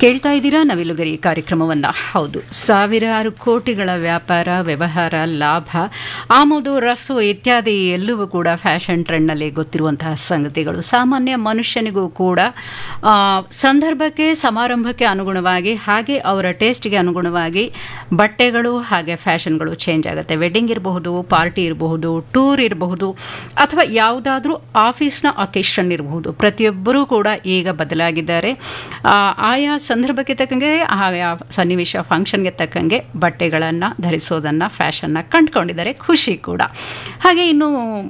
ಕೇಳ್ತಾ ಇದ್ದೀರಾ ನವಿಲುಗರಿ ಕಾರ್ಯಕ್ರಮವನ್ನು ಹೌದು ಸಾವಿರಾರು ಕೋಟಿಗಳ ವ್ಯಾಪಾರ ವ್ಯವಹಾರ ಲಾಭ ಆಮದು ರಫ್ತು ಇತ್ಯಾದಿ ಎಲ್ಲವೂ ಕೂಡ ಫ್ಯಾಷನ್ ಟ್ರೆಂಡ್ನಲ್ಲಿ ಗೊತ್ತಿರುವಂತಹ ಸಂಗತಿಗಳು ಸಾಮಾನ್ಯ ಮನುಷ್ಯನಿಗೂ ಕೂಡ ಆ, ಸಂದರ್ಭಕ್ಕೆ ಸಮಾರಂಭಕ್ಕೆ ಅನುಗುಣವಾಗಿ ಹಾಗೆ ಅವರ ಟೇಸ್ಟ್ಗೆ ಅನುಗುಣವಾಗಿ ಬಟ್ಟೆಗಳು ಹಾಗೆ ಫ್ಯಾಷನ್ಗಳು ಚೇಂಜ್ ಆಗುತ್ತೆ ವೆಡ್ಡಿಂಗ್ ಇರಬಹುದು ಪಾರ್ಟಿ ಇರಬಹುದು ಟೂರ್ ಇರಬಹುದು ಅಥವಾ ಯಾವುದಾದ್ರೂ ಆಫೀಸ್ನ ಅಕೇಶನ್ ಇರಬಹುದು ಪ್ರತಿಯೊಬ್ಬರೂ ಕೂಡ ಈಗ ಬದಲಾಗಿದ್ದಾರೆ ಆ, ಆಯಾ ಸಂದರ್ಭಕ್ಕೆ ತಕ್ಕಂಗೆ ಆಯಾ ಸನ್ನಿವೇಶ ಫಂಕ್ಷನ್ಗೆ ತಕ್ಕಂಗೆ ಬಟ್ಟೆಗಳನ್ನು ಧರಿಸೋದನ್ನು ಫ್ಯಾಷನ್ನ ಕಂಡುಕೊಂಡಿದ್ದಾರೆ ಖುಷಿ ಕೂಡ ಹಾಗೆ ಇನ್ನು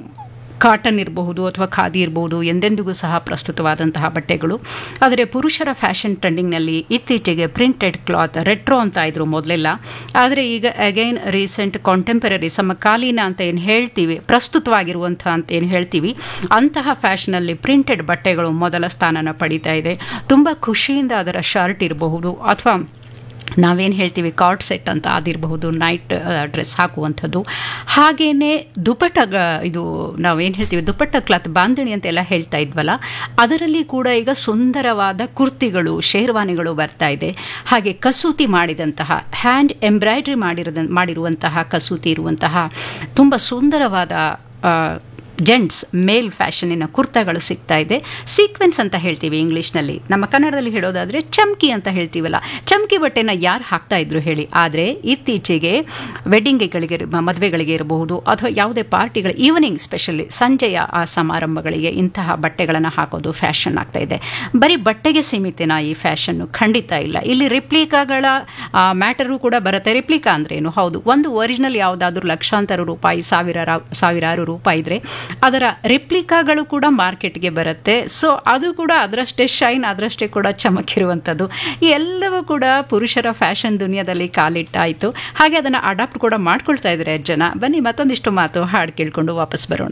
ಕಾಟನ್ ಇರಬಹುದು ಅಥವಾ ಖಾದಿ ಇರಬಹುದು ಎಂದೆಂದಿಗೂ ಸಹ ಪ್ರಸ್ತುತವಾದಂತಹ ಬಟ್ಟೆಗಳು ಆದರೆ ಪುರುಷರ ಫ್ಯಾಷನ್ ಟ್ರೆಂಡಿಂಗ್ನಲ್ಲಿ ಇತ್ತೀಚೆಗೆ ಪ್ರಿಂಟೆಡ್ ಕ್ಲಾತ್ ರೆಟ್ರೋ ಅಂತ ಇದ್ರು ಮೊದಲೆಲ್ಲ ಆದರೆ ಈಗ ಅಗೈನ್ ರೀಸೆಂಟ್ ಕಾಂಟೆಂಪರರಿ ಸಮಕಾಲೀನ ಅಂತ ಏನು ಹೇಳ್ತೀವಿ ಪ್ರಸ್ತುತವಾಗಿರುವಂಥ ಅಂತ ಏನು ಹೇಳ್ತೀವಿ ಅಂತಹ ಫ್ಯಾಷನಲ್ಲಿ ಪ್ರಿಂಟೆಡ್ ಬಟ್ಟೆಗಳು ಮೊದಲ ಸ್ಥಾನನ ಪಡಿತಾ ಇದೆ ತುಂಬ ಖುಷಿಯಿಂದ ಅದರ ಶರ್ಟ್ ಇರಬಹುದು ಅಥವಾ ನಾವೇನು ಹೇಳ್ತೀವಿ ಕಾರ್ಡ್ ಸೆಟ್ ಅಂತ ಅದಿರಬಹುದು ನೈಟ್ ಡ್ರೆಸ್ ಹಾಕುವಂಥದ್ದು ಹಾಗೆಯೇ ದುಪಟ್ಟ ಇದು ನಾವೇನು ಹೇಳ್ತೀವಿ ದುಪಟ್ಟ ಕ್ಲಾತ್ ಬಾಂಧಣಿ ಅಂತೆಲ್ಲ ಹೇಳ್ತಾ ಇದ್ವಲ್ಲ ಅದರಲ್ಲಿ ಕೂಡ ಈಗ ಸುಂದರವಾದ ಕುರ್ತಿಗಳು ಶೇರ್ವಾನಿಗಳು ಬರ್ತಾ ಇದೆ ಹಾಗೆ ಕಸೂತಿ ಮಾಡಿದಂತಹ ಹ್ಯಾಂಡ್ ಎಂಬ್ರಾಯ್ಡ್ರಿ ಮಾಡಿರೋದ ಮಾಡಿರುವಂತಹ ಕಸೂತಿ ಇರುವಂತಹ ತುಂಬ ಸುಂದರವಾದ ಆ, ಜೆಂಟ್ಸ್ ಮೇಲ್ ಫ್ಯಾಷನಿನ ಕುರ್ತಾಗಳು ಸಿಗ್ತಾ ಇದೆ ಸೀಕ್ವೆನ್ಸ್ ಅಂತ ಹೇಳ್ತೀವಿ ಇಂಗ್ಲೀಷ್ನಲ್ಲಿ ನಮ್ಮ ಕನ್ನಡದಲ್ಲಿ ಹೇಳೋದಾದರೆ ಚಮ್ಕಿ ಅಂತ ಹೇಳ್ತೀವಲ್ಲ ಚಮ್ಕಿ ಬಟ್ಟೆನ ಯಾರು ಹಾಕ್ತಾ ಇದ್ರು ಹೇಳಿ ಆದರೆ ಇತ್ತೀಚೆಗೆ ವೆಡ್ಡಿಂಗ್ಗಳಿಗೆ ಮದುವೆಗಳಿಗೆ ಇರಬಹುದು ಅಥವಾ ಯಾವುದೇ ಪಾರ್ಟಿಗಳು ಈವ್ನಿಂಗ್ ಸ್ಪೆಷಲಿ ಸಂಜೆಯ ಆ ಸಮಾರಂಭಗಳಿಗೆ ಇಂತಹ ಬಟ್ಟೆಗಳನ್ನು ಹಾಕೋದು ಫ್ಯಾಷನ್ ಆಗ್ತಾ ಇದೆ ಬರೀ ಬಟ್ಟೆಗೆ ಸೀಮಿತನ ಈ ಫ್ಯಾಷನ್ನು ಖಂಡಿತ ಇಲ್ಲ ಇಲ್ಲಿ ರಿಪ್ಲಿಕಾಗಳ ಮ್ಯಾಟರು ಕೂಡ ಬರುತ್ತೆ ರಿಪ್ಲಿಕಾ ಅಂದ್ರೇನು ಹೌದು ಒಂದು ಒರಿಜಿನಲ್ ಯಾವುದಾದ್ರೂ ಲಕ್ಷಾಂತರ ರೂಪಾಯಿ ಸಾವಿರ ಸಾವಿರಾರು ರೂಪಾಯಿ ಇದ್ರೆ ಅದರ ರಿಪ್ಲಿಕಾಗಳು ಕೂಡ ಮಾರ್ಕೆಟ್ಗೆ ಬರುತ್ತೆ ಸೊ ಅದು ಕೂಡ ಅದರಷ್ಟೇ ಶೈನ್ ಅದರಷ್ಟೇ ಕೂಡ ಚಮಕಿರುವಂಥದ್ದು ಈ ಎಲ್ಲವೂ ಕೂಡ ಪುರುಷರ ಫ್ಯಾಷನ್ ದುನಿಯಾದಲ್ಲಿ ಕಾಲಿಟ್ಟಾಯಿತು ಹಾಗೆ ಅದನ್ನು ಅಡಾಪ್ಟ್ ಕೂಡ ಮಾಡ್ಕೊಳ್ತಾ ಇದ್ದಾರೆ ಜನ ಬನ್ನಿ ಮತ್ತೊಂದಿಷ್ಟು ಮಾತು ಹಾಡು ಕೇಳ್ಕೊಂಡು ವಾಪಸ್ ಬರೋಣ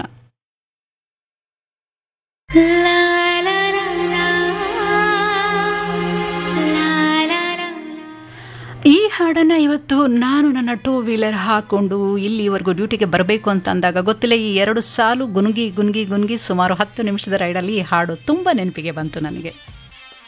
ಈ ಹಾಡನ್ನು ಇವತ್ತು ನಾನು ನನ್ನ ಟೂ ವೀಲರ್ ಹಾಕೊಂಡು ಇಲ್ಲಿವರೆಗೂ ಡ್ಯೂಟಿಗೆ ಬರಬೇಕು ಅಂತ ಅಂದಾಗ ಗೊತ್ತಿಲ್ಲ ಈ ಎರಡು ಸಾಲು ಗುನುಗಿ ಗುನುಗಿ ಗುನುಗಿ ಸುಮಾರು ಹತ್ತು ನಿಮಿಷದ ರೈಡಲ್ಲಿ ಈ ಹಾಡು ತುಂಬ ನೆನಪಿಗೆ ಬಂತು ನನಗೆ